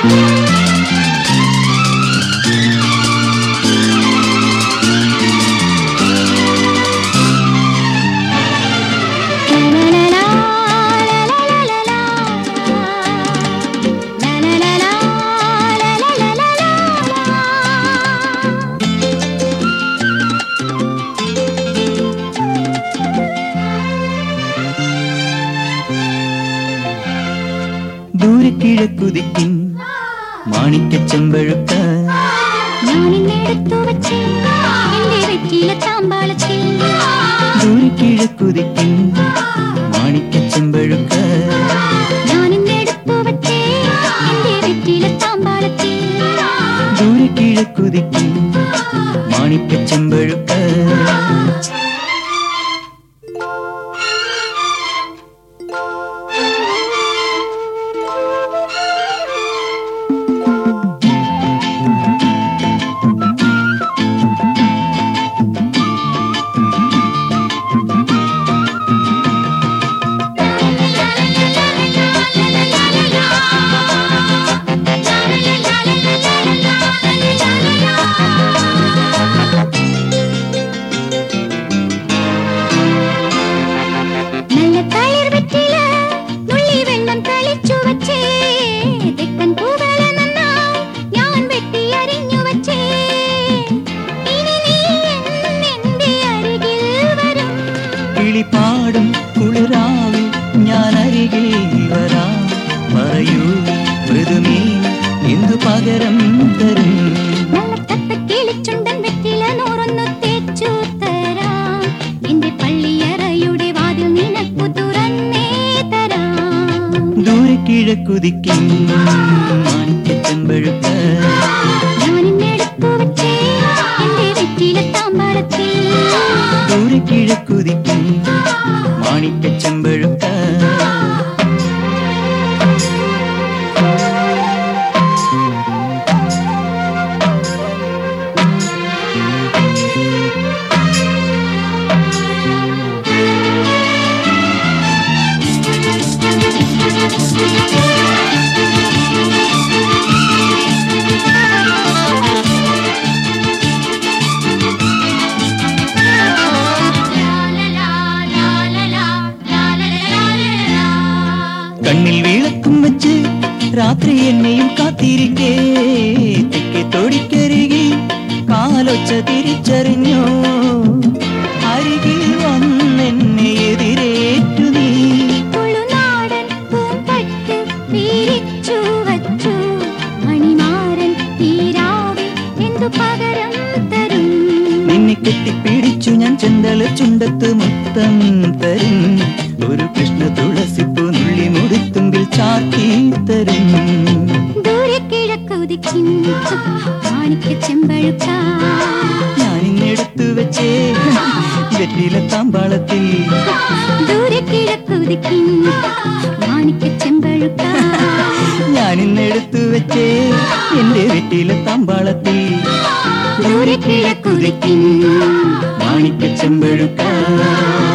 ദൂരെ കിഴക്കുതിക്കും മാണിക്ക ചെമ്പഴുക്ക ഞാനിന്നെടുത്തു വച്ച് എന്റെ വെറ്റില താമ്പാളത്തിൽ ദൂരെ കിഴക്കുതിക്കും മാണിക്ക ചെമ്പഴുക്ക ഞാനിന്നെടുത്തു വച്ച് എന്റെ വെറ്റില താമ്പാളത്തിൽ ദൂരെ കിഴക്കുതിക്കും മാണിക്ക ചെമ്പഴുക്ക നല്ല തളിർ വെറ്റില നുള്ളി വെള്ളം തളിച്ചു വച്ചേ തെക്കൻ പൂവല നന്നായി ഞാൻ വെട്ടി അരിഞ്ഞു വച്ചേ ഇനി നീ എന്നെന്റെ അരികിൽ വരും കിളിപാടും കുളിരാവിൽ ഞാൻ അരികിൽ വരാം പറയൂ മൃദുമീ എന്തു പകരം തരും നല്ല തത്ത കിളിച്ചുണ്ടൻ വെറ്റില നൂറൊന്നു തേച്ചു തരാം എന്റെ പള്ളിയറയുടെ വാതിൽ നിനക്കു തുറന്നേ തരാം ദൂരെ കിഴക്കുതിക്കും മാണിക്ക ചെമ്പഴുക്ക ഞാനിന്നെടുത്തു വച്ചേ എന്റെ വെറ്റില താമ്പാളത്തിൽ ദൂരെ കിഴക്കുതിക്കും മാണിക്ക ചെമ്പഴുക്ക കണ്ണിൽ വിളക്കും വെച്ച് രാത്രി എന്നെയും കാത്തിരിക്കേ തെക്കേ തൊടിക്കരികിൽ കാലൊച്ച തിരിച്ചറിഞ്ഞോ അരികിൽ വന്നെന്നെ എതിരേറ്റു നീ തുളുനാടൻ പൂമ്പട്ട് വീരിച്ചു വച്ചു മണിമാരൻ തീരാവിൽ എന്തു പകരം തരും നിന്നെ കെട്ടിപ്പിടിച്ചു ഞാൻ ചെന്തല ചുണ്ടത്ത് മുത്തം തരും ഒരു കൃഷ്ണ തുളസിപ്പൂ നുള്ളി മുടിത്തുമ്പിൽ ചാർത്തി തരും ദൂരെ കിഴക്കുതിക്കും മാണിക്ക ചെമ്പഴുക്ക ഞാൻ ഇന്നെടുത്തു വെച്ചേ വെറ്റില താമ്പാളത്തിൽ ദൂരെ കിഴക്കുതിക്കും മാണിക്ക ചെമ്പഴുക്ക ഞാൻ ഇന്നെടുത്തു വെച്ചേ എന്റെ വെറ്റില താമ്പാളത്തിൽ ദൂരെ കിഴക്കുതിക്കും മാണിക്ക ചെമ്പഴുക്ക